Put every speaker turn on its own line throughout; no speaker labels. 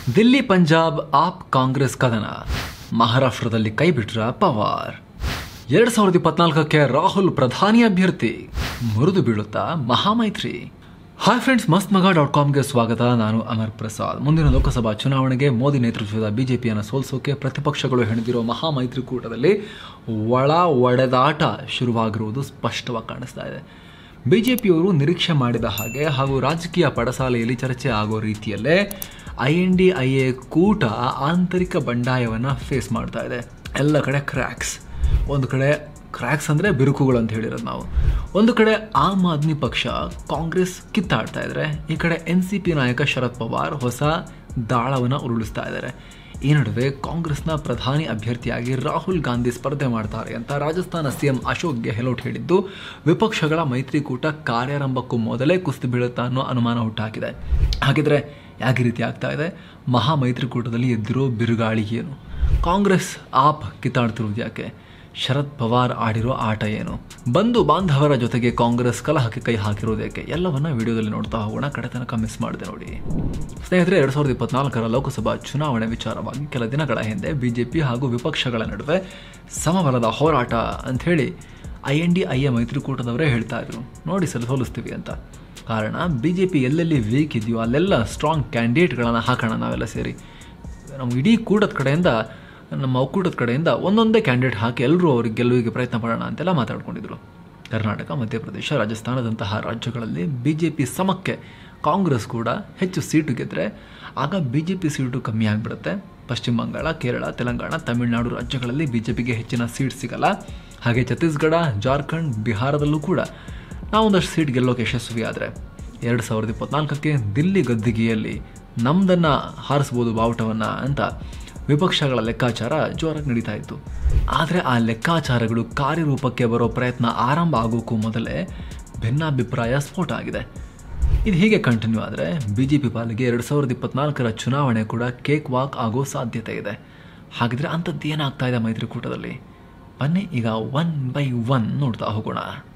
Delhi Punjab app Congress ಕದನ ಮಹಾರಾಷ್ಟ್ರದಲ್ಲಿ ಕೈಬಿಟ್ರ ಪವಾರ್ ಎರಡ್ ಸಾವಿರದ ಇಪ್ಪತ್ನಾಲ್ಕಕ್ಕೆ ರಾಹುಲ್ ಪ್ರಧಾನಿ ಅಭ್ಯರ್ಥಿ ಮುರಿದು ಬೀಳುತ್ತಾ ಮಹಾಮೈತ್ರಿ ಹಾಯ್ ಫ್ರೆಂಡ್ಸ್ ಮಸ್ತ್ ಮಗ ಡಾಟ್ ಕಾಮ್ಗೆ ಸ್ವಾಗತ ನಾನು ಅಮರ್ ಪ್ರಸಾದ್ ಮುಂದಿನ ಲೋಕಸಭಾ ಚುನಾವಣೆಗೆ ಮೋದಿ ನೇತೃತ್ವದ ಬಿಜೆಪಿಯನ್ನು ಸೋಲಿಸೋಕೆ ಪ್ರತಿಪಕ್ಷಗಳು ಹೆಣೆದಿರೋ ಮಹಾಮೈತ್ರಿಕೂಟದಲ್ಲಿ ಒಳ ಒಡೆದಾಟ ಶುರುವಾಗಿರುವುದು ಸ್ಪಷ್ಟವಾಗಿ ಕಾಣಿಸ್ತಾ ಇದೆ ಬಿಜೆಪಿಯವರು ನಿರೀಕ್ಷೆ ಮಾಡಿದ ಹಾಗೆ ಹಾಗೂ ರಾಜಕೀಯ ಪಡಸಾಲೆಯಲ್ಲಿ ಚರ್ಚೆ ಆಗೋ ರೀತಿಯಲ್ಲೇ I N D I A ಕೂಟ ಆಂತರಿಕ ಬಂಡಾಯವನ್ನು ಫೇಸ್ ಮಾಡ್ತಾ ಇದೆ ಎಲ್ಲ ಕಡೆ ಕ್ರ್ಯಾಕ್ಸ್ ಒಂದು ಕಡೆ ಕ್ರ್ಯಾಕ್ಸ್ ಅಂದರೆ ಬಿರುಕುಗಳು ಅಂತ ಹೇಳಿರೋದು ನಾವು ಒಂದು ಕಡೆ ಆಮ್ ಆದ್ಮಿ ಪಕ್ಷ ಕಾಂಗ್ರೆಸ್ ಕಿತ್ತಾಡ್ತಾ ಇದ್ದಾರೆ ಈ ಕಡೆ ಎನ್ ಸಿ ಪಿ ನಾಯಕ ಶರದ್ ಪವಾರ್ ಹೊಸ ದಾಳವನ್ನು ಉರುಳಿಸ್ತಾ ಇದ್ದಾರೆ ಈ ನಡುವೆ ಕಾಂಗ್ರೆಸ್ನ ಪ್ರಧಾನಿ ಅಭ್ಯರ್ಥಿಯಾಗಿ ರಾಹುಲ್ ಗಾಂಧಿ ಸ್ಪರ್ಧೆ ಮಾಡ್ತಾರೆ ಅಂತ ರಾಜಸ್ಥಾನ ಸಿಎಂ ಅಶೋಕ್ ಗೆಹ್ಲೋಟ್ ಹೇಳಿದ್ದು ವಿಪಕ್ಷಗಳ ಮೈತ್ರಿಕೂಟ ಕಾರ್ಯಾರಂಭಕ್ಕೂ ಮೊದಲೇ ಕುಸಿದು ಬೀಳುತ್ತಾ ಅನ್ನೋ ಅನುಮಾನ ಹುಟ್ಟಾಕಿದೆ ಹಾಗಿದ್ರೆ ಯಾಕೆ ರೀತಿ ಆಗ್ತಾ ಇದೆ ಮಹಾ ಮೈತ್ರಿಕೂಟದಲ್ಲಿ ಎದ್ದಿರೋ ಬಿರುಗಾಳಿ ಏನು ಕಾಂಗ್ರೆಸ್ ಆಪ್ ಕಿತ್ತಾಡ್ತಿರೋದು ಯಾಕೆ ಶರದ್ ಪವಾರ್ ಆಡಿರೋ ಆಟ ಏನು ಬಂಧು ಬಾಂಧವರ ಜೊತೆಗೆ ಕಾಂಗ್ರೆಸ್ ಕಲಹಕ್ಕೆ ಕೈ ಹಾಕಿರೋದೇಕೆ ಎಲ್ಲವನ್ನ ವಿಡಿಯೋದಲ್ಲಿ ನೋಡ್ತಾ ಹೋಗೋಣ ಕಡೆ ತನಕ ಮಿಸ್ ಮಾಡಿದೆ ನೋಡಿ ಸ್ನೇಹಿತರೆ ಎರಡ್ ಸಾವಿರದ ಇಪ್ಪತ್ನಾಲ್ಕರ ಲೋಕಸಭಾ ಚುನಾವಣೆ ವಿಚಾರವಾಗಿ ಕೆಲ ದಿನಗಳ ಹಿಂದೆ ಬಿಜೆಪಿ ಹಾಗೂ ವಿಪಕ್ಷಗಳ ನಡುವೆ ಸಮಬಲದ ಹೋರಾಟ ಅಂತ ಹೇಳಿ I N D I A ಮೈತ್ರಿಕೂಟದವರೇ ಹೇಳ್ತಾ ಇದ್ರು ನೋಡಿ ಸಲ ಸೋಲಿಸ್ತೀವಿ ಅಂತ ಕಾರಣ ಬಿ ಜೆ ಪಿ ಎಲ್ಲೆಲ್ಲಿ ವೀಕ್ ಇದೆಯೋ ಅಲ್ಲೆಲ್ಲ ಸ್ಟ್ರಾಂಗ್ ಕ್ಯಾಂಡಿಡೇಟ್ಗಳನ್ನು ಹಾಕೋಣ ನಾವೆಲ್ಲ ಸೇರಿ ನಮ್ಮ ಇಡೀ ಕೂಟದ ಕಡೆಯಿಂದ ನಮ್ಮ ಒಕ್ಕೂಟದ ಕಡೆಯಿಂದ ಒಂದೊಂದೇ ಕ್ಯಾಂಡಿಡೇಟ್ ಹಾಕಿ ಎಲ್ಲರೂ ಅವ್ರಿಗೆ ಗೆಲುವಿಗೆ ಪ್ರಯತ್ನ ಪಡೋಣ ಅಂತೆಲ್ಲ ಮಾತಾಡ್ಕೊಂಡಿದ್ರು ಕರ್ನಾಟಕ ಮಧ್ಯಪ್ರದೇಶ ರಾಜಸ್ಥಾನದಂತಹ ರಾಜ್ಯಗಳಲ್ಲಿ ಬಿ ಜೆ ಪಿ ಸಮಕ್ಕೆ ಕಾಂಗ್ರೆಸ್ ಕೂಡ ಹೆಚ್ಚು ಸೀಟು ಗೆದ್ದರೆ ಆಗ ಬಿ ಜೆ ಪಿ ಸೀಟು ಕಮ್ಮಿ ಆಗಿಬಿಡುತ್ತೆ ಪಶ್ಚಿಮ ಬಂಗಾಳ ಕೇರಳ ತೆಲಂಗಾಣ ತಮಿಳುನಾಡು ರಾಜ್ಯಗಳಲ್ಲಿ ಬಿ ಜೆ ಪಿಗೆ ಹೆಚ್ಚಿನ ಸೀಟ್ ಸಿಗಲ್ಲ ಹಾಗೆ ಛತ್ತೀಸ್ಗಢ ಜಾರ್ಖಂಡ್ ಬಿಹಾರದಲ್ಲೂ ಕೂಡ ನಾವೊಂದಷ್ಟು ಸೀಟ್ ಗೆಲ್ಲೋಕೆ ಯಶಸ್ವಿ ಆದರೆ ಎರಡು ಸಾವಿರದ ಇಪ್ಪತ್ನಾಲ್ಕಕ್ಕೆ ದಿಲ್ಲಿ ಗದ್ದಿಗೆಯಲ್ಲಿ ನಮ್ದನ್ನು ಹಾರಿಸ್ಬೋದು ಬಾವುಟವನ್ನು ಅಂತ ವಿಪಕ್ಷಗಳ ಲೆಕ್ಕಾಚಾರ ಜೋರಾಗಿ ನಡೀತಾ ಇತ್ತು ಆದರೆ ಆ ಲೆಕ್ಕಾಚಾರಗಳು ಕಾರ್ಯರೂಪಕ್ಕೆ ಬರೋ ಪ್ರಯತ್ನ ಆರಂಭ ಆಗೋಕ್ಕೂ ಮೊದಲೇ ಭಿನ್ನಾಭಿಪ್ರಾಯ ಸ್ಫೋಟ ಆಗಿದೆ ಇದು ಹೀಗೆ ಕಂಟಿನ್ಯೂ ಆದರೆ ಬಿ ಜೆ ಪಿ ಪಾಲಿಗೆ ಎರಡು ಸಾವಿರದ ಇಪ್ಪತ್ನಾಲ್ಕರ ಚುನಾವಣೆ ಕೂಡ ಕೇಕ್ ವಾಕ್ ಆಗೋ ಸಾಧ್ಯತೆ ಇದೆ ಹಾಗಿದ್ರೆ ಅಂಥದ್ದು ಏನಾಗ್ತಾ ಇದೆ ಮೈತ್ರಿಕೂಟದಲ್ಲಿ ಬನ್ನಿ ಈಗ ಒನ್ ಬೈ ಒನ್ ನೋಡ್ತಾ ಹೋಗೋಣ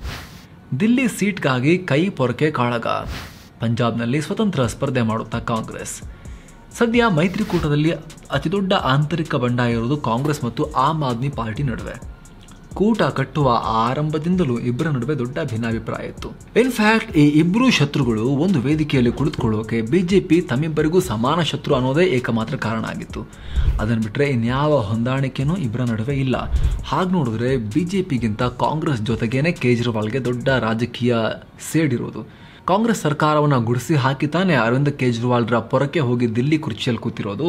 ದಿಲ್ಲಿ ಸೀಟ್ಗಾಗಿ ಕೈ ಪೊರಕೆ ಕಾಳಗ ಪಂಜಾಬ್ನಲ್ಲಿ ಸ್ವತಂತ್ರ ಸ್ಪರ್ಧೆ ಮಾಡುತ್ತಾ ಕಾಂಗ್ರೆಸ್ ಸದ್ಯ ಮೈತ್ರಿಕೂಟದಲ್ಲಿ ಅತಿದೊಡ್ಡ ಆಂತರಿಕ ಬಂಡಾಯ ಇರುವುದು ಕಾಂಗ್ರೆಸ್ ಮತ್ತು ಆಮ್ ಆದ್ಮಿ ಪಾರ್ಟಿ ನಡುವೆ ಕೂಟ ಕಟ್ಟುವ ಆರಂಭದಿಂದಲೂ ಇಬ್ಬರ ನಡುವೆ ದೊಡ್ಡ ಭಿನ್ನಾಭಿಪ್ರಾಯ ಇತ್ತು ಇನ್ಫ್ಯಾಕ್ಟ್ ಈ ಇಬ್ಬರು ಶತ್ರುಗಳು ಒಂದು ವೇದಿಕೆಯಲ್ಲಿ ಕುಳಿತುಕೊಳ್ಳೋಕೆ ಬಿಜೆಪಿ ತಮ್ಮಿಬ್ಬರಿಗೂ ಸಮಾನ ಶತ್ರು ಅನ್ನೋದೇ ಏಕಮಾತ್ರ ಕಾರಣ ಆಗಿತ್ತು ಅದನ್ನು ಬಿಟ್ಟರೆ ಇನ್ಯಾವ ಹೊಂದಾಣಿಕೆನೂ ಇಬ್ಬರ ನಡುವೆ ಇಲ್ಲ ಹಾಗೆ ನೋಡಿದ್ರೆ ಬಿಜೆಪಿಗಿಂತ ಕಾಂಗ್ರೆಸ್ ಜೊತೆಗೇನೆ ಕೇಜ್ರಿವಾಲ್ಗೆ ದೊಡ್ಡ ರಾಜಕೀಯ ಸೇಡಿರೋದು ಕಾಂಗ್ರೆಸ್ ಸರ್ಕಾರವನ್ನು ಗುಡಿಸಿ ಹಾಕಿ ತಾನೇ ಅರವಿಂದ್ ಕೇಜ್ರಿವಾಲ್ರ ಪೊರಕೆ ಹೋಗಿ ದಿಲ್ಲಿ ಕುರ್ಚಿಯಲ್ಲಿ ಕೂತಿರೋದು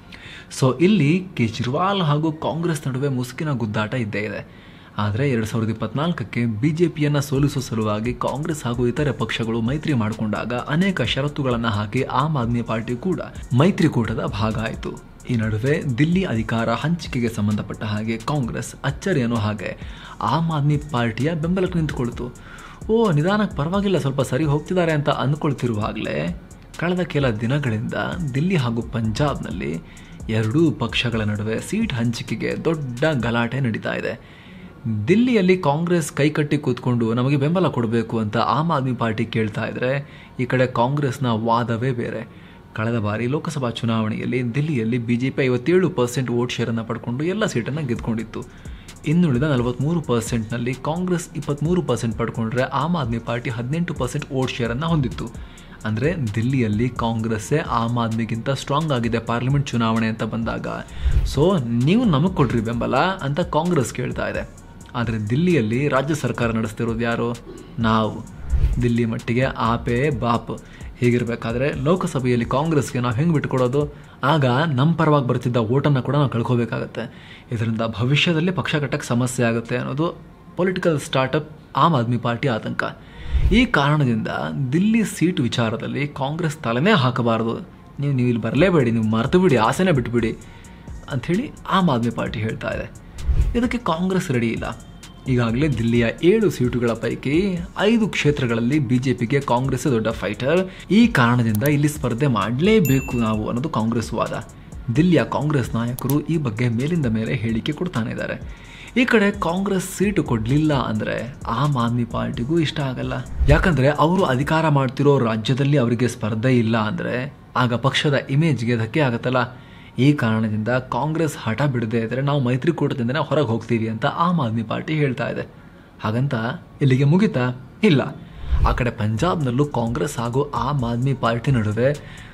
ಸೊ ಇಲ್ಲಿ ಕೇಜ್ರಿವಾಲ್ ಹಾಗೂ ಕಾಂಗ್ರೆಸ್ ನಡುವೆ ಮುಸುಕಿನ ಗುದ್ದಾಟ ಇದ್ದೇ ಇದೆ ಆದರೆ ಎರಡು ಸಾವಿರದ ಇಪ್ಪತ್ನಾಲ್ಕಕ್ಕೆ ಬಿ ಜೆ ಪಿಯನ್ನು ಸೋಲಿಸುವ ಸಲುವಾಗಿ ಕಾಂಗ್ರೆಸ್ ಹಾಗೂ ಇತರೆ ಪಕ್ಷಗಳು ಮೈತ್ರಿ ಮಾಡಿಕೊಂಡಾಗ ಅನೇಕ ಷರತ್ತುಗಳನ್ನು ಹಾಕಿ ಆಮ್ ಆದ್ಮಿ ಪಾರ್ಟಿ ಕೂಡ ಮೈತ್ರಿಕೂಟದ ಭಾಗ ಆಯಿತು ಈ ನಡುವೆ ದಿಲ್ಲಿ ಅಧಿಕಾರ ಹಂಚಿಕೆಗೆ ಸಂಬಂಧಪಟ್ಟ ಹಾಗೆ ಕಾಂಗ್ರೆಸ್ ಅಚ್ಚರಿ ಅನ್ನೋ ಹಾಗೆ ಆಮ್ ಆದ್ಮಿ ಪಾರ್ಟಿಯ ಬೆಂಬಲಕ್ಕೆ ನಿಂತುಕೊಳ್ತು ಓ ನಿಧಾನಕ್ಕೆ ಪರವಾಗಿಲ್ಲ ಸ್ವಲ್ಪ ಸರಿ ಹೋಗ್ತಿದ್ದಾರೆ ಅಂತ ಅಂದ್ಕೊಳ್ತಿರುವಾಗಲೇ ಕಳೆದ ಕೆಲ ದಿನಗಳಿಂದ ದಿಲ್ಲಿ ಹಾಗೂ ಪಂಜಾಬ್ನಲ್ಲಿ ಎರಡೂ ಪಕ್ಷಗಳ ನಡುವೆ ಸೀಟ್ ಹಂಚಿಕೆಗೆ ದೊಡ್ಡ ಗಲಾಟೆ ನಡೀತಾ ಇದೆ ದಿಲ್ಲಿಯಲ್ಲಿ ಕಾಂಗ್ರೆಸ್ ಕೈಕಟ್ಟಿ ಕೂತ್ಕೊಂಡು ನಮಗೆ ಬೆಂಬಲ ಕೊಡಬೇಕು ಅಂತ ಆಮ್ ಆದ್ಮಿ ಪಾರ್ಟಿ ಕೇಳ್ತಾ ಇದ್ರೆ ಈ ಕಡೆ ಕಾಂಗ್ರೆಸ್ನ ವಾದವೇ ಬೇರೆ ಕಳೆದ ಬಾರಿ ಲೋಕಸಭಾ ಚುನಾವಣೆಯಲ್ಲಿ ದಿಲ್ಲಿಯಲ್ಲಿ ಬಿಜೆಪಿ ಐವತ್ತೇಳು ಪರ್ಸೆಂಟ್ ವೋಟ್ ಶೇರನ್ನು ಪಡ್ಕೊಂಡು ಎಲ್ಲ ಸೀಟನ್ನು ಗೆದ್ಕೊಂಡಿತ್ತು ಇನ್ನುಳಿದ ನಲವತ್ತ್ಮೂರು ಪರ್ಸೆಂಟ್ನಲ್ಲಿ ಕಾಂಗ್ರೆಸ್ ಇಪ್ಪತ್ತ್ಮೂರು ಪರ್ಸೆಂಟ್ ಪಡ್ಕೊಂಡ್ರೆ ಆಮ್ ಆದ್ಮಿ ಪಾರ್ಟಿ ಹದಿನೆಂಟು ಪರ್ಸೆಂಟ್ ವೋಟ್ ಶೇರನ್ನು ಹೊಂದಿತ್ತು ಅಂದರೆ ದಿಲ್ಲಿಯಲ್ಲಿ ಕಾಂಗ್ರೆಸ್ಸೇ ಆಮ್ ಆದ್ಮಿಗಿಂತ ಸ್ಟ್ರಾಂಗ್ ಆಗಿದೆ ಪಾರ್ಲಿಮೆಂಟ್ ಚುನಾವಣೆ ಅಂತ ಬಂದಾಗ ಸೊ ನೀವು ನಮಗೆ ಕೊಡ್ರಿ ಬೆಂಬಲ ಅಂತ ಕಾಂಗ್ರೆಸ್ ಕೇಳ್ತಾ ಇದೆ ಆದರೆ ದಿಲ್ಲಿಯಲ್ಲಿ ರಾಜ್ಯ ಸರ್ಕಾರ ನಡೆಸ್ತಿರೋದು ಯಾರು ನಾವು ದಿಲ್ಲಿ ಮಟ್ಟಿಗೆ ಆಪೇ ಬಾಪ್ ಹೀಗಿರಬೇಕಾದ್ರೆ ಲೋಕಸಭೆಯಲ್ಲಿ ಕಾಂಗ್ರೆಸ್ಗೆ ನಾವು ಹೆಂಗೆ ಬಿಟ್ಕೊಡೋದು ಆಗ ನಮ್ಮ ಪರವಾಗಿ ಬರ್ತಿದ್ದ ಓಟನ್ನು ಕೂಡ ನಾವು ಕಳ್ಕೋಬೇಕಾಗತ್ತೆ ಇದರಿಂದ ಭವಿಷ್ಯದಲ್ಲಿ ಪಕ್ಷ ಕಟ್ಟಕ್ಕೆ ಸಮಸ್ಯೆ ಆಗುತ್ತೆ ಅನ್ನೋದು ಪೊಲಿಟಿಕಲ್ ಸ್ಟಾರ್ಟಪ್ ಆಮ್ ಆದ್ಮಿ ಪಾರ್ಟಿ ಆತಂಕ ಈ ಕಾರಣದಿಂದ ದಿಲ್ಲಿ ಸೀಟ್ ವಿಚಾರದಲ್ಲಿ ಕಾಂಗ್ರೆಸ್ ತಲೆನೇ ಹಾಕಬಾರದು ನೀವು ನೀವು ಇಲ್ಲಿ ಬರಲೇಬೇಡಿ ನೀವು ಮರೆತು ಬಿಡಿ ಆಸೆನೇ ಬಿಟ್ಬಿಡಿ ಅಂಥೇಳಿ ಆಮ್ ಆದ್ಮಿ ಪಾರ್ಟಿ ಹೇಳ್ತಾ ಇದೆ ಇದಕ್ಕೆ ಕಾಂಗ್ರೆಸ್ ರೆಡಿ ಇಲ್ಲ ಈಗಾಗಲೇ ದಿಲ್ಲಿಯ ಏಳು ಸೀಟುಗಳ ಪೈಕಿ ಐದು ಕ್ಷೇತ್ರಗಳಲ್ಲಿ ಬಿಜೆಪಿಗೆ ಕಾಂಗ್ರೆಸ್ ದೊಡ್ಡ ಫೈಟರ್ ಈ ಕಾರಣದಿಂದ ಇಲ್ಲಿ ಸ್ಪರ್ಧೆ ಮಾಡಲೇಬೇಕು ನಾವು ಅನ್ನೋದು ಕಾಂಗ್ರೆಸ್ ವಾದ ದಿಲ್ಲಿಯ ಕಾಂಗ್ರೆಸ್ ನಾಯಕರು ಈ ಬಗ್ಗೆ ಮೇಲಿಂದ ಮೇಲೆ ಹೇಳಿಕೆ ಕೊಡ್ತಾನೆ ಇದ್ದಾರೆ ಈ ಕಡೆ ಕಾಂಗ್ರೆಸ್ ಸೀಟು ಕೊಡಲಿಲ್ಲ ಅಂದರೆ ಆಮ್ ಆದ್ಮಿ ಪಾರ್ಟಿಗೂ ಇಷ್ಟ ಆಗಲ್ಲ ಯಾಕಂದರೆ ಅವರು ಅಧಿಕಾರ ಮಾಡ್ತಿರೋ ರಾಜ್ಯದಲ್ಲಿ ಅವರಿಗೆ ಸ್ಪರ್ಧೆ ಇಲ್ಲ ಅಂದರೆ ಆಗ ಪಕ್ಷದ ಇಮೇಜ್ಗೆ ಧಕ್ಕೆ ಆಗುತ್ತಲ್ಲ ಈ ಕಾರಣದಿಂದ ಕಾಂಗ್ರೆಸ್ ಹಠ ಬಿಡದೇ ಇದ್ದರೆ ನಾವು ಮೈತ್ರಿಕೂಟದಿಂದನೇ ಹೊರಗೆ ಹೋಗ್ತೀವಿ ಅಂತ ಆಮ್ ಆದ್ಮಿ ಪಾರ್ಟಿ ಹೇಳ್ತಾ ಇದೆ ಹಾಗಂತ ಇಲ್ಲಿಗೆ ಮುಗಿತಾ ಇಲ್ಲ ಆ ಕಡೆ ಪಂಜಾಬ್ನಲ್ಲೂ ಕಾಂಗ್ರೆಸ್ ಹಾಗೂ ಆಮ್ ಆದ್ಮಿ ಪಾರ್ಟಿ ನಡುವೆ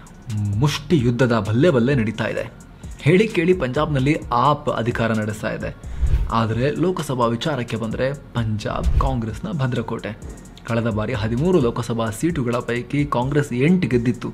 ಮುಷ್ಟಿ ಯುದ್ಧದ ಬಲ್ಲೆ ಬಲ್ಲೆ ನಡೀತಾ ಇದೆ ಹೇಳಿ ಕೇಳಿ ಪಂಜಾಬ್ನಲ್ಲಿ ಆಪ್ ಅಧಿಕಾರ ನಡೆಸ್ತಾ ಇದೆ ಆದರೆ ಲೋಕಸಭಾ ವಿಚಾರಕ್ಕೆ ಬಂದರೆ ಪಂಜಾಬ್ ಕಾಂಗ್ರೆಸ್ನ ಭದ್ರಕೋಟೆ ಕಳೆದ ಬಾರಿ ಹದಿಮೂರು ಲೋಕಸಭಾ ಸೀಟುಗಳ ಪೈಕಿ ಕಾಂಗ್ರೆಸ್ ಎಂಟು ಗೆದ್ದಿತ್ತು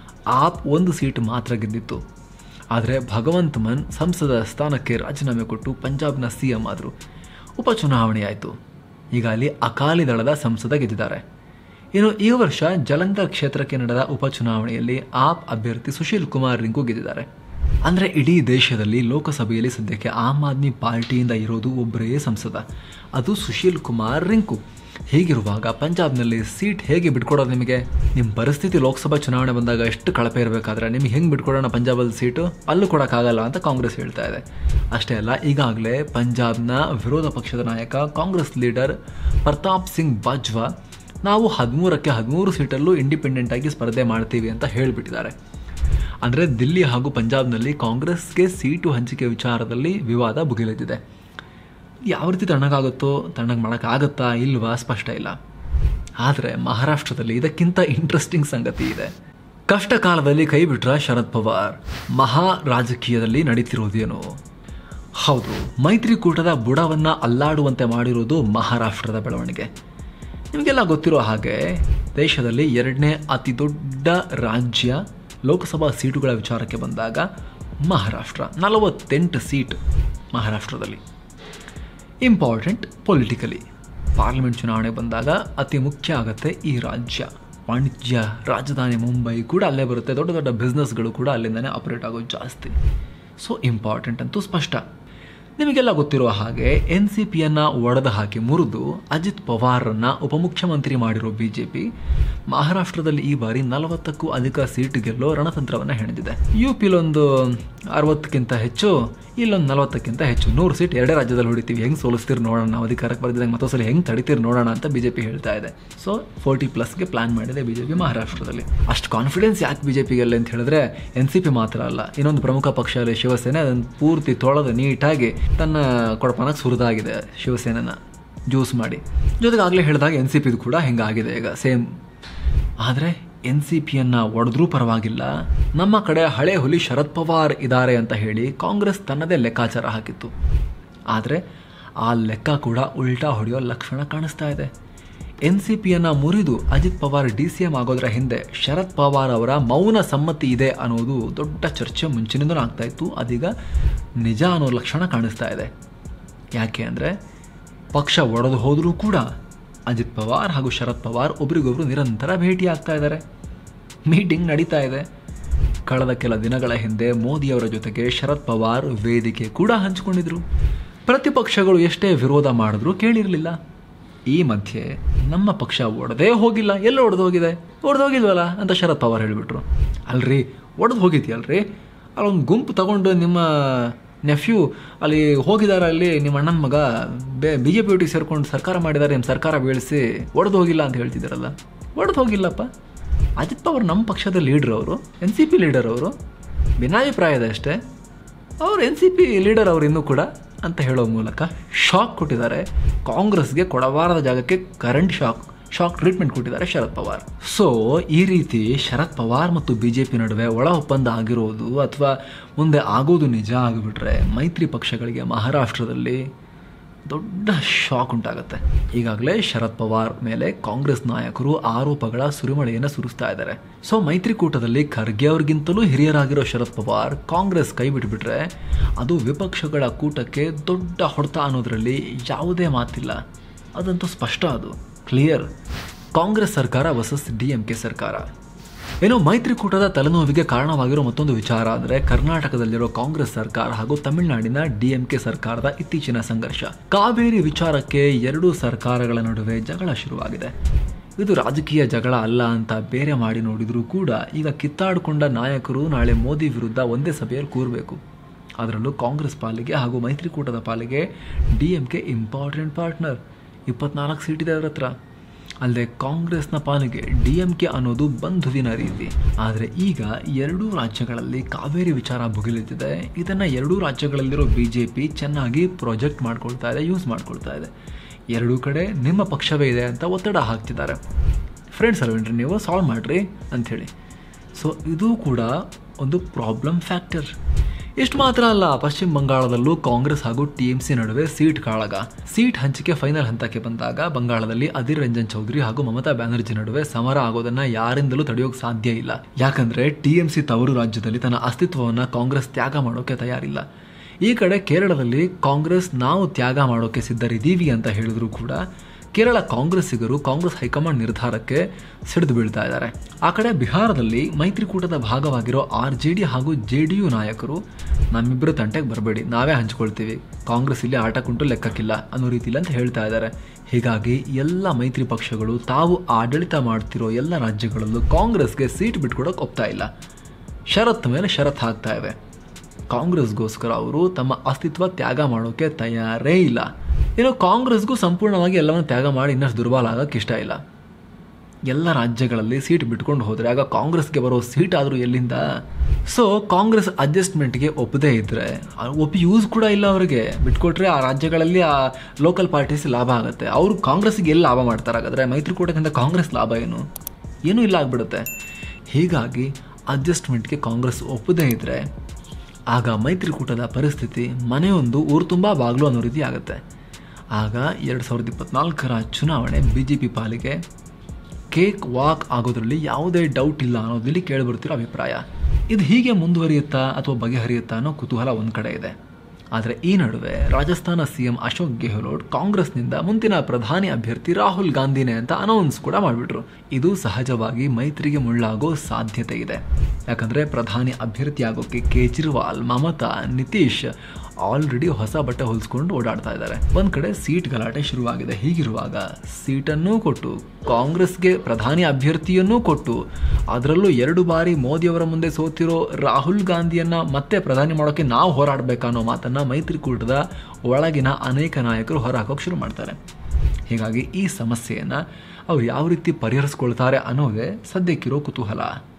ಆಪ್ ಒಂದು ಸೀಟ್ ಮಾತ್ರ ಗೆದ್ದಿತ್ತು ಆದರೆ ಭಗವಂತ್ ಮನ್ ಸಂಸದ ಸ್ಥಾನಕ್ಕೆ ರಾಜೀನಾಮೆ ಕೊಟ್ಟು ಪಂಜಾಬ್ನ ಸಿ ಎಂ ಆದರು ಉಪಚುನಾವಣೆ ಆಯಿತು ಈಗ ಅಲ್ಲಿ ಅಕಾಲಿ ದಳದ ಸಂಸದ ಗೆದ್ದಿದ್ದಾರೆ ಇನ್ನು ಈ ವರ್ಷ ಜಲಂಧರ್ ಕ್ಷೇತ್ರಕ್ಕೆ ನಡೆದ ಉಪಚುನಾವಣೆಯಲ್ಲಿ ಆಪ್ ಅಭ್ಯರ್ಥಿ ಸುಶೀಲ್ ಕುಮಾರ್ ರಿಂಕು ಗೆದ್ದಿದ್ದಾರೆ ಅಂದರೆ ಇಡೀ ದೇಶದಲ್ಲಿ ಲೋಕಸಭೆಯಲ್ಲಿ ಸದ್ಯಕ್ಕೆ ಆಮ್ ಆದ್ಮಿ ಪಾರ್ಟಿಯಿಂದ ಇರೋದು ಒಬ್ಬರೇ ಸಂಸದ ಅದು ಸುಶೀಲ್ ಕುಮಾರ್ ರಿಂಕು ಹೀಗಿರುವಾಗ ಪಂಜಾಬ್ನಲ್ಲಿ ಸೀಟ್ ಹೇಗೆ ಬಿಟ್ಕೊಡೋದು ನಿಮಗೆ ನಿಮ್ಮ ಪರಿಸ್ಥಿತಿ ಲೋಕಸಭಾ ಚುನಾವಣೆ ಬಂದಾಗ ಎಷ್ಟು ಕಳಪೆ ಇರಬೇಕಾದ್ರೆ ನಿಮ್ಗೆ ಹೆಂಗೆ ಬಿಟ್ಕೊಡೋಣ ಪಂಜಾಬಲ್ಲಿ ಸೀಟು ಅಲ್ಲೂ ಕೊಡೋಕ್ಕಾಗಲ್ಲ ಅಂತ ಕಾಂಗ್ರೆಸ್ ಹೇಳ್ತಾ ಇದೆ ಅಷ್ಟೇ ಅಲ್ಲ ಈಗಾಗಲೇ ಪಂಜಾಬ್ನ ವಿರೋಧ ಪಕ್ಷದ ನಾಯಕ ಕಾಂಗ್ರೆಸ್ ಲೀಡರ್ ಪ್ರತಾಪ್ ಸಿಂಗ್ ಬಾಜ್ವಾ ನಾವು ಹದಿಮೂರಕ್ಕೆ ಹದಿಮೂರು ಸೀಟಲ್ಲೂ ಇಂಡಿಪೆಂಡೆಂಟ್ ಆಗಿ ಸ್ಪರ್ಧೆ ಮಾಡ್ತೀವಿ ಅಂತ ಹೇಳಿಬಿಟ್ಟಿದ್ದಾರೆ ಅಂದರೆ ದಿಲ್ಲಿ ಹಾಗೂ ಪಂಜಾಬ್ನಲ್ಲಿ ಕಾಂಗ್ರೆಸ್ಗೆ ಸೀಟು ಹಂಚಿಕೆ ವಿಚಾರದಲ್ಲಿ ವಿವಾದ ಭುಗಿಲೆದ್ದಿದೆ ಯಾವ ರೀತಿ ತಣ್ಣಗಾಗುತ್ತೋ ತಣ್ಣಗೆ ಮಾಡೋಕ್ಕಾಗತ್ತಾ ಇಲ್ವಾ ಸ್ಪಷ್ಟ ಇಲ್ಲ ಆದರೆ ಮಹಾರಾಷ್ಟ್ರದಲ್ಲಿ ಇದಕ್ಕಿಂತ ಇಂಟ್ರೆಸ್ಟಿಂಗ್ ಸಂಗತಿ ಇದೆ ಕಷ್ಟ ಕಾಲದಲ್ಲಿ ಕೈ ಬಿಟ್ರ ಶರದ್ ಪವಾರ್ ಮಹಾ ರಾಜಕೀಯದಲ್ಲಿ ನಡೀತಿರೋದೇನು ಹೌದು ಮೈತ್ರಿಕೂಟದ ಬುಡವನ್ನು ಅಲ್ಲಾಡುವಂತೆ ಮಾಡಿರೋದು ಮಹಾರಾಷ್ಟ್ರದ ಬೆಳವಣಿಗೆ ನಿಮಗೆಲ್ಲ ಗೊತ್ತಿರೋ ಹಾಗೆ ದೇಶದಲ್ಲಿ ಎರಡನೇ ಅತಿ ದೊಡ್ಡ ರಾಜ್ಯ ಲೋಕಸಭಾ ಸೀಟುಗಳ ವಿಚಾರಕ್ಕೆ ಬಂದಾಗ ಮಹಾರಾಷ್ಟ್ರ ನಲವತ್ತೆಂಟು ಸೀಟ್ ಮಹಾರಾಷ್ಟ್ರದಲ್ಲಿ ಇಂಪಾರ್ಟೆಂಟ್ ಪೊಲಿಟಿಕಲಿ ಪಾರ್ಲಿಮೆಂಟ್ ಚುನಾವಣೆ ಬಂದಾಗ ಅತಿ ಮುಖ್ಯ ಆಗುತ್ತೆ ಈ ರಾಜ್ಯ ವಾಣಿಜ್ಯ ರಾಜಧಾನಿ ಮುಂಬೈ ಕೂಡ ಅಲ್ಲೇ ಬರುತ್ತೆ ದೊಡ್ಡ ದೊಡ್ಡ ಬಿಸ್ನೆಸ್ಗಳು ಕೂಡ ಅಲ್ಲಿಂದನೇ ಆಪರೇಟ್ ಆಗೋದು ಜಾಸ್ತಿ ಸೊ ಇಂಪಾರ್ಟೆಂಟ್ ಅಂತೂ ಸ್ಪಷ್ಟ ನಿಮಗೆಲ್ಲ ಗೊತ್ತಿರೋ ಹಾಗೆ ಎನ್ ಸಿ ಪಿಯನ್ನು ಒಡೆದು ಹಾಕಿ ಮುರಿದು ಅಜಿತ್ ಪವಾರನ್ನು ಉಪಮುಖ್ಯಮಂತ್ರಿ ಮಾಡಿರೋ ಬಿ ಜೆ ಪಿ ಮಹಾರಾಷ್ಟ್ರದಲ್ಲಿ ಈ ಬಾರಿ ನಲವತ್ತಕ್ಕೂ ಅಧಿಕ ಸೀಟ್ ಗೆಲ್ಲೋ ರಣತಂತ್ರವನ್ನು ಹೆಣೆದಿದೆ ಯು ಪಿಲೊಂದು ಅರವತ್ತಕ್ಕಿಂತ ಹೆಚ್ಚು ಇಲ್ಲೊಂದು ನಲವತ್ತಕ್ಕಿಂತ ಹೆಚ್ಚು ನೂರು ಸೀಟ್ ಎರಡೇ ರಾಜ್ಯದಲ್ಲಿ ಹೊಡಿತೀವಿ ಹೆಂಗೆ ಸೋಲಿಸ್ತೀರಿ ನೋಡೋಣ ನಾವು ಅಧಿಕಾರಕ್ಕೆ ಬರ್ದಿದ್ದಂಗೆ ಮತ್ತೊಂದ್ಸಲ ಹೆಂಗೆ ತಡಿತೀರಿ ನೋಡೋಣ ಅಂತ ಬಿ ಜೆ ಪಿ ಹೇಳ್ತಾ ಇದೆ ಸೊ ಫೋರ್ಟಿ ಪ್ಲಸ್ಗೆ ಪ್ಲಾನ್ ಮಾಡಿದೆ ಬಿ ಜೆ ಪಿ ಮಹಾರಾಷ್ಟ್ರದಲ್ಲಿ ಅಷ್ಟು ಕಾನ್ಫಿಡೆನ್ಸ್ ಯಾಕೆ ಬಿ ಜೆ ಪಿಗೆಲ್ಲ ಅಂತ ಹೇಳಿದ್ರೆ ಎನ್ ಸಿ ಪಿ ಮಾತ್ರ ಅಲ್ಲ ಇನ್ನೊಂದು ಪ್ರಮುಖ ಪಕ್ಷ ಅಲ್ಲಿ ಶಿವಸೇನೆ ಅದನ್ನು ಪೂರ್ತಿ ತೊಳೆದು ನೀಟಾಗಿ ತನ್ನ ಕೊಡಪನಕ್ಕೆ ಸುರಿದಾಗಿದೆ ಶಿವಸೇನೆನ ಜ್ಯೂಸ್ ಮಾಡಿ ಜೊತೆಗೆ ಆಗಲೇ ಹೇಳಿದಾಗ ಎನ್ ಸಿ ಪಿದು ಕೂಡ ಹಿಂಗಾಗಿದೆ ಈಗ ಸೇಮ್ ಆದರೆ ಎನ್ ಸಿ ಪಿಯನ್ನು ಒಡೆದ್ರೂ ಪರವಾಗಿಲ್ಲ ನಮ್ಮ ಕಡೆ ಹಳೆ ಹುಲಿ ಶರದ್ ಪವಾರ್ ಇದ್ದಾರೆ ಅಂತ ಹೇಳಿ ಕಾಂಗ್ರೆಸ್ ತನ್ನದೇ ಲೆಕ್ಕಾಚಾರ ಹಾಕಿತ್ತು ಆದರೆ ಆ ಲೆಕ್ಕ ಕೂಡ ಉಲ್ಟಾ ಹೊಡೆಯೋ ಲಕ್ಷಣ ಕಾಣಿಸ್ತಾ ಇದೆ ಎನ್ ಸಿ ಪಿಯನ್ನು ಮುರಿದು Ajit Pawar D C M ಆಗೋದ್ರ ಹಿಂದೆ ಶರದ್ ಪವಾರ್ ಅವರ ಮೌನ ಸಮ್ಮತಿ ಇದೆ ಅನ್ನೋದು ದೊಡ್ಡ ಚರ್ಚೆ ಮುಂಚಿನಿಂದಲೂ ಆಗ್ತಾ ಇತ್ತು ಅದೀಗ ನಿಜ ಅನ್ನೋ ಲಕ್ಷಣ ಕಾಣಿಸ್ತಾ ಇದೆ ಯಾಕೆ ಅಂದರೆ ಪಕ್ಷ ಒಡೆದು ಹೋದರೂ ಕೂಡ ಅಜಿತ್ ಪವಾರ್ ಹಾಗೂ ಶರದ್ ಪವಾರ್ ಒಬ್ರಿಗೊಬ್ರು ನಿರಂತರ ಭೇಟಿ ಆಗ್ತಾ ಇದ್ದಾರೆ ಮೀಟಿಂಗ್ ನಡೀತಾ ಇದೆ ಕಳೆದ ಕೆಲ ದಿನಗಳ ಹಿಂದೆ ಮೋದಿಯವರ ಜೊತೆಗೆ ಶರದ್ ಪವಾರ್ ವೇದಿಕೆ ಕೂಡ ಹಂಚಿಕೊಂಡಿದ್ರು ಪ್ರತಿಪಕ್ಷಗಳು ಎಷ್ಟೇ ವಿರೋಧ ಮಾಡಿದ್ರು ಕೇಳಿರಲಿಲ್ಲ ಈ ಮಧ್ಯೆ ನಮ್ಮ ಪಕ್ಷ ಒಡೆದೇ ಹೋಗಿಲ್ಲ ಎಲ್ಲ ಒಡೆದು ಹೋಗಿದೆ ಒಡೆದು ಹೋಗಿಲ್ವಲ್ಲ ಅಂತ ಶರದ್ ಪವಾರ್ ಹೇಳಿಬಿಟ್ರು ಅಲ್ರಿ ಒಡೆದು ಹೋಗಿದ್ಯಲ್ರಿ ಅಲ್ಲೊಂದು ಗುಂಪು ತಗೊಂಡು ನಿಮ್ಮ ನೆಫ್ಯೂ ಅಲ್ಲಿ ಹೋಗಿದ್ದಾರೆ ಅಲ್ಲಿ ನಿಮ್ಮ ಅಣ್ಣನ ಮಗ ಬೇ ಬಿ ಜೆ ಪಿ ಒಟ್ಟಿಗೆ ಸೇರ್ಕೊಂಡು ಸರ್ಕಾರ ಮಾಡಿದ್ದಾರೆ ನಿಮ್ಮ ಸರ್ಕಾರ ಬೀಳಿಸಿ ಒಡೆದು ಹೋಗಿಲ್ಲ ಅಂತ ಹೇಳ್ತಿದ್ದಾರಲ್ಲ ಒಡೆದು ಹೋಗಿಲ್ಲಪ್ಪ ಅಜಿತ್ ಪವಾರ್ ನಮ್ಮ ಪಕ್ಷದ ಲೀಡರ್ ಅವರು ಎನ್ ಸಿ ಪಿ ಲೀಡರ್ ಅವರು ಭಿನ್ನಾಭಿಪ್ರಾಯದ ಅಷ್ಟೇ ಅವ್ರು ಎನ್ ಸಿ ಪಿ ಲೀಡರ್ ಅವರು ಇನ್ನೂ ಕೂಡ ಅಂತ ಹೇಳೋ ಮೂಲಕ ಶಾಕ್ ಕೊಟ್ಟಿದ್ದಾರೆ ಕಾಂಗ್ರೆಸ್ಗೆ ಕೊಡಬಾರದ ಜಾಗಕ್ಕೆ ಕರೆಂಟ್ ಶಾಕ್ ಶಾಕ್ ಟ್ರೀಟ್ಮೆಂಟ್ ಕೊಟ್ಟಿದ್ದಾರೆ ಶರದ್ ಪವಾರ್ ಸೊ ಈ ರೀತಿ ಶರದ್ ಪವಾರ್ ಮತ್ತು ಬಿ ಜೆ ಪಿ ನಡುವೆ ಒಳ ಒಪ್ಪಂದ ಆಗಿರೋದು ಅಥವಾ ಮುಂದೆ ಆಗೋದು ನಿಜ ಆಗಿಬಿಟ್ರೆ ಮೈತ್ರಿ ಪಕ್ಷಗಳಿಗೆ ಮಹಾರಾಷ್ಟ್ರದಲ್ಲಿ ದೊಡ್ಡ ಶಾಕ್ ಉಂಟಾಗುತ್ತೆ ಈಗಾಗಲೇ ಶರದ್ ಪವಾರ್ ಮೇಲೆ ಕಾಂಗ್ರೆಸ್ ನಾಯಕರು ಆರೋಪಗಳ ಸುರಿಮಳೆಯನ್ನು ಸುರಿಸ್ತಾ ಇದ್ದಾರೆ ಸೊ ಮೈತ್ರಿಕೂಟದಲ್ಲಿ ಖರ್ಗೆ ಅವ್ರಿಗಿಂತಲೂ ಹಿರಿಯರಾಗಿರೋ ಶರದ್ ಪವಾರ್ ಕಾಂಗ್ರೆಸ್ ಕೈ ಬಿಟ್ಬಿಟ್ರೆ ಅದು ವಿಪಕ್ಷಗಳ ಕೂಟಕ್ಕೆ ದೊಡ್ಡ ಹೊಡೆತ ಅನ್ನೋದರಲ್ಲಿ ಯಾವುದೇ ಮಾತಿಲ್ಲ ಅದಂತೂ ಸ್ಪಷ್ಟ ಅದು ಕ್ಲಿಯರ್ ಕಾಂಗ್ರೆಸ್ ಸರ್ಕಾರ ವರ್ಸಸ್ ಡಿ ಎಂ ಕೆ ಸರ್ಕಾರ ಏನೋ ಮೈತ್ರಿಕೂಟದ ತಲೆನೋವಿಗೆ ಕಾರಣವಾಗಿರೋ ಮತ್ತೊಂದು ವಿಚಾರ ಅಂದರೆ ಕರ್ನಾಟಕದಲ್ಲಿರೋ ಕಾಂಗ್ರೆಸ್ ಸರ್ಕಾರ ಹಾಗೂ ತಮಿಳುನಾಡಿನ ಡಿಎಂಕೆ ಸರ್ಕಾರದ ಇತ್ತೀಚಿನ ಸಂಘರ್ಷ ಕಾವೇರಿ ವಿಚಾರಕ್ಕೆ ಎರಡೂ ಸರ್ಕಾರಗಳ ನಡುವೆ ಜಗಳ ಶುರುವಾಗಿದೆ ಇದು ರಾಜಕೀಯ ಜಗಳ ಅಲ್ಲ ಅಂತ ಬೇರೆ ಮಾಡಿ ನೋಡಿದರೂ ಕೂಡ ಈಗ ಕಿತ್ತಾಡಿಕೊಂಡ ನಾಯಕರು ನಾಳೆ ಮೋದಿ ವಿರುದ್ಧ ಒಂದೇ ಸಭೆಯಲ್ಲಿ ಕೂರಬೇಕು ಅದರಲ್ಲೂ ಕಾಂಗ್ರೆಸ್ ಪಾಲಿಗೆ ಹಾಗೂ ಮೈತ್ರಿಕೂಟದ ಪಾಲಿಗೆ D M K important partner ಇಪ್ಪತ್ನಾಲ್ಕು ಸೀಟ್ ಇದೆ ಅವ್ರ ಹತ್ರ ಅಲ್ಲದೆ ಕಾಂಗ್ರೆಸ್ನ ಪಾಲಿಗೆ ಡಿ ಎಂ ಕೆ ಅನ್ನೋದು ಬಂಧುವಿನ ರೀತಿ ಆದರೆ ಈಗ ಎರಡೂ ರಾಜ್ಯಗಳಲ್ಲಿ ಕಾವೇರಿ ವಿಚಾರ ಭುಗಿಲಿದ್ದಿದೆ ಇದನ್ನು ಎರಡೂ ರಾಜ್ಯಗಳಲ್ಲಿರೋ ಬಿ ಜೆ ಪಿ ಚೆನ್ನಾಗಿ ಪ್ರಾಜೆಕ್ಟ್ ಮಾಡ್ಕೊಳ್ತಾ ಇದೆ ಯೂಸ್ ಮಾಡ್ಕೊಳ್ತಾ ಇದೆ ಎರಡೂ ಕಡೆ ನಿಮ್ಮ ಪಕ್ಷವೇ ಇದೆ ಅಂತ ಒತ್ತಡ ಹಾಕ್ತಿದ್ದಾರೆ ಫ್ರೆಂಡ್ಸ್ ಅಲ್ವೇನ್ರಿ ನೀವು ಸಾಲ್ವ್ ಮಾಡಿರಿ ಅಂಥೇಳಿ ಸೊ ಇದು ಕೂಡ ಒಂದು ಪ್ರಾಬ್ಲಮ್ ಫ್ಯಾಕ್ಟರ್ ಇಷ್ಟು ಮಾತ್ರ ಅಲ್ಲ ಪಶ್ಚಿಮ ಬಂಗಾಳದಲ್ಲೂ ಕಾಂಗ್ರೆಸ್ ಹಾಗೂ ಟಿ ಎಂ ಸಿ ನಡುವೆ ಸೀಟ್ ಕಾಳಗ ಸೀಟ್ ಹಂಚಿಕೆ ಫೈನಲ್ ಹಂತಕ್ಕೆ ಬಂದಾಗ ಬಂಗಾಳದಲ್ಲಿ ಅಧೀರ್ ರಂಜನ್ ಚೌಧರಿ ಹಾಗೂ ಮಮತಾ ಬ್ಯಾನರ್ಜಿ ನಡುವೆ ಸಮರ ಆಗೋದನ್ನ ಯಾರಿಂದಲೂ ತಡೆಯೋಕೆ ಸಾಧ್ಯ ಇಲ್ಲ ಯಾಕಂದ್ರೆ ಟಿ ಎಂ ಸಿ ತವರು ರಾಜ್ಯದಲ್ಲಿ ತನ್ನ ಅಸ್ತಿತ್ವವನ್ನ ಕಾಂಗ್ರೆಸ್ ತ್ಯಾಗ ಮಾಡೋಕೆ ತಯಾರಿಲ್ಲ ಈ ಕಡೆ ಕೇರಳದಲ್ಲಿ ಕಾಂಗ್ರೆಸ್ ನಾವು ತ್ಯಾಗ ಮಾಡೋಕೆ ಸಿದ್ಧರಿದ್ದೀವಿ ಅಂತ ಹೇಳಿದ್ರು ಕೂಡ ಕೇರಳ ಕಾಂಗ್ರೆಸ್ಸಿಗರು ಕಾಂಗ್ರೆಸ್ ಹೈಕಮಾಂಡ್ ನಿರ್ಧಾರಕ್ಕೆ ಸಿಡಿದು ಬೀಳ್ತಾ ಇದ್ದಾರೆ ಆ ಕಡೆ ಬಿಹಾರದಲ್ಲಿ ಮೈತ್ರಿಕೂಟದ ಭಾಗವಾಗಿರೋ ಆರ್ ಜೆ ಡಿ ಹಾಗೂ ಜೆ ಡಿ ಯು ನಾಯಕರು ನಮ್ಮಿಬ್ಬರು ತಂಟೆಗೆ ಬರಬೇಡಿ ನಾವೇ ಹಂಚ್ಕೊಳ್ತೀವಿ ಕಾಂಗ್ರೆಸ್ ಇಲ್ಲಿ ಆಟ ಕುಂಟು ಲೆಕ್ಕಕ್ಕಿಲ್ಲ ಅನ್ನೋ ರೀತಿಲಿ ಅಂತ ಹೇಳ್ತಾ ಇದ್ದಾರೆ ಹೀಗಾಗಿ ಎಲ್ಲ ಮೈತ್ರಿ ಪಕ್ಷಗಳು ತಾವು ಆಡಳಿತ ಮಾಡ್ತಿರೋ ಎಲ್ಲ ರಾಜ್ಯಗಳಲ್ಲೂ ಕಾಂಗ್ರೆಸ್ಗೆ ಸೀಟ್ ಬಿಟ್ಕೊಡೋಕೆ ಒಪ್ತಾ ಇಲ್ಲ ಷರತ್ತು ಮೇಲೆ ಷರತ್ತು ಹಾಕ್ತಾ ಇವೆ ಕಾಂಗ್ರೆಸ್ಗೋಸ್ಕರ ಅವರು ತಮ್ಮ ಅಸ್ತಿತ್ವ ತ್ಯಾಗ ಮಾಡೋಕೆ ತಯಾರೇ ಇಲ್ಲ ಇನ್ನು ಕಾಂಗ್ರೆಸ್ಗೂ ಸಂಪೂರ್ಣವಾಗಿ ಎಲ್ಲವನ್ನು ತ್ಯಾಗ ಮಾಡಿ ಇನ್ನಷ್ಟು ದುರ್ಬಲ ಆಗೋಕ್ಕೆ ಇಷ್ಟ ಇಲ್ಲ ಎಲ್ಲ ರಾಜ್ಯಗಳಲ್ಲಿ ಸೀಟ್ ಬಿಟ್ಕೊಂಡು ಹೋದರೆ ಆಗ ಕಾಂಗ್ರೆಸ್ಗೆ ಬರೋ ಸೀಟ್ ಆದರೂ ಎಲ್ಲಿಂದ ಸೊ ಕಾಂಗ್ರೆಸ್ ಅಡ್ಜಸ್ಟ್ಮೆಂಟ್ಗೆ ಒಪ್ಪದೇ ಇದ್ದರೆ ಒಪ್ಪಿ ಯೂಸ್ ಕೂಡ ಇಲ್ಲ ಅವರಿಗೆ ಬಿಟ್ಕೊಟ್ರೆ ಆ ರಾಜ್ಯಗಳಲ್ಲಿ ಆ ಲೋಕಲ್ ಪಾರ್ಟೀಸ್ ಲಾಭ ಆಗುತ್ತೆ ಅವರು ಕಾಂಗ್ರೆಸ್ಗೆ ಎಲ್ಲಿ ಲಾಭ ಮಾಡ್ತಾರೆ ಹಾಗಾದರೆ ಮೈತ್ರಿಕೂಟಕ್ಕಿಂತ ಕಾಂಗ್ರೆಸ್ ಲಾಭ ಏನು ಏನೂ ಇಲ್ಲ ಆಗ್ಬಿಡುತ್ತೆ ಹೀಗಾಗಿ ಅಡ್ಜಸ್ಟ್ಮೆಂಟ್ಗೆ ಕಾಂಗ್ರೆಸ್ ಒಪ್ಪದೇ ಇದ್ದರೆ ಆಗ ಮೈತ್ರಿಕೂಟದ ಪರಿಸ್ಥಿತಿ ಮನೆಯೊಂದು ಊರು ತುಂಬ ಬಾಗಿಲು ಅನ್ನೋ ರೀತಿ ಆಗುತ್ತೆ ಆಗ ಎರಡು ಸಾವಿರದ ಇಪ್ಪತ್ನಾಲ್ಕರ ಚುನಾವಣೆ ಬಿ ಜೆ ಪಿ ಪಾಲಿಗೆ ಕೇಕ್ ವಾಕ್ ಆಗೋದ್ರಲ್ಲಿ ಯಾವುದೇ ಡೌಟ್ ಇಲ್ಲ ಅನ್ನೋದ್ರಲ್ಲಿ ಕೇಳಿಬರ್ತಿರೋ ಅಭಿಪ್ರಾಯ ಇದು ಹೀಗೆ ಮುಂದುವರಿಯುತ್ತಾ ಅಥವಾ ಬಗೆಹರಿಯುತ್ತಾ ಅನ್ನೋ ಕುತೂಹಲ ಒಂದು ಕಡೆ ಇದೆ ಆದರೆ ಈ ನಡುವೆ ರಾಜಸ್ಥಾನ ಸಿಎಂ ಅಶೋಕ್ ಗೆಹ್ಲೋಟ್ ಕಾಂಗ್ರೆಸ್ನಿಂದ ಮುಂದಿನ ಪ್ರಧಾನಿ ಅಭ್ಯರ್ಥಿ ರಾಹುಲ್ ಗಾಂಧಿನೇ ಅಂತ ಅನೌನ್ಸ್ ಕೂಡ ಮಾಡಿಬಿಟ್ರು ಇದು ಸಹಜವಾಗಿ ಮೈತ್ರಿಗೆ ಮುಳ್ಳಾಗೋ ಸಾಧ್ಯತೆ ಇದೆ ಯಾಕಂದ್ರೆ ಪ್ರಧಾನಿ ಅಭ್ಯರ್ಥಿ ಆಗೋಕೆ ಕೇಜ್ರಿವಾಲ್ ಮಮತಾ ನಿತೀಶ್ ಆಲ್ರೆಡಿ ಹೊಸ ಬಟ್ಟೆ ಹೊಲಿಸ್ಕೊಂಡು ಓಡಾಡ್ತಾ ಇದ್ದಾರೆ ಒಂದ್ ಕಡೆ ಸೀಟ್ ಗಲಾಟೆ ಶುರುವಾಗಿದೆ ಹೀಗಿರುವಾಗ ಸೀಟನ್ನೂ ಕೊಟ್ಟು ಕಾಂಗ್ರೆಸ್ಗೆ ಪ್ರಧಾನಿ ಅಭ್ಯರ್ಥಿಯನ್ನೂ ಕೊಟ್ಟು ಅದರಲ್ಲೂ ಎರಡು ಬಾರಿ ಮೋದಿಯವರ ಮುಂದೆ ಸೋತಿರೋ ರಾಹುಲ್ ಗಾಂಧಿಯನ್ನ ಮತ್ತೆ ಪ್ರಧಾನಿ ಮಾಡೋಕೆ ನಾವು ಹೋರಾಡಬೇಕನ್ನೋ ಮಾತನ್ನ ಮೈತ್ರಿಕೂಟದ ಒಳಗಿನ ಅನೇಕ ನಾಯಕರು ಹೊರಹಾಕೋಕೆ ಶುರು ಮಾಡ್ತಾರೆ ಹೀಗಾಗಿ ಈ ಸಮಸ್ಯೆಯನ್ನ ಅವ್ರು ಯಾವ ರೀತಿ ಪರಿಹರಿಸ್ಕೊಳ್ತಾರೆ ಅನ್ನೋದೇ ಸದ್ಯಕ್ಕಿರೋ ಕುತೂಹಲ